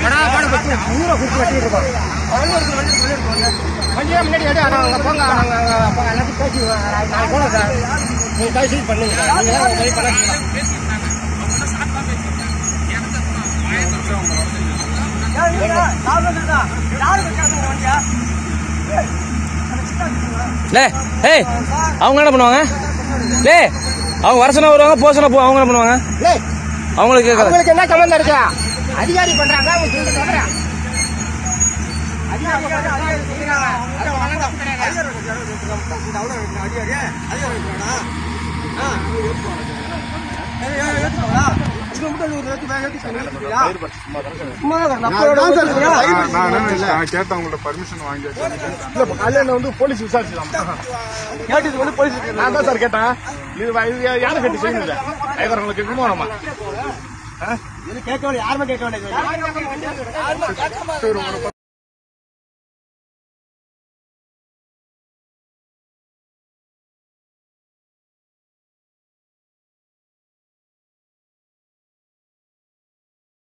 படா படம் வச்சு ஊரை குடிச்சு வட்டிட்டு இருக்கோம் வண்டி இருக்கு வண்டி இருக்கு வண்டி இருக்கு வண்டியே முன்னாடி எடு அங்க அங்க போங்க அங்க அங்க அப்ப எல்லாத்தையும் பேசி நான் போனோம் சார் நீங்க கை சீட் பண்ணுங்க சார் நீங்க தான் கை பண்ண லே ஏய் அவங்க என்ன பண்ணுவாங்க லே அவங்க வரசனா வருவாங்க போசனா போ அவங்க என்ன பண்ணுவாங்க டேய், அவங்களுக்கு கேட்கல அவங்களுக்கு என்ன சம்பந்தம் இருக்கு அதிகாரி பண்றாங்க அவங்க சொல்லிட்டு தவிர அதிகாரி பண்றாங்க, அதிகாரி சொல்றாங்க. அது வணக்கம் கிடையாது. கேட்டேன் உங்கள்ட்ட பர்மிஷன் வாங்கியாச்சு நான் தான் சார் கேட்டேன் இது வ- இது யாரை கட்டி செய்யணும் இதை? டிரைவர் உங்களுக்கு இருக்குமோ நம்ம கேட்க வேண்டிய யாருமே கேட்க வேண்டியது சரி உங்களை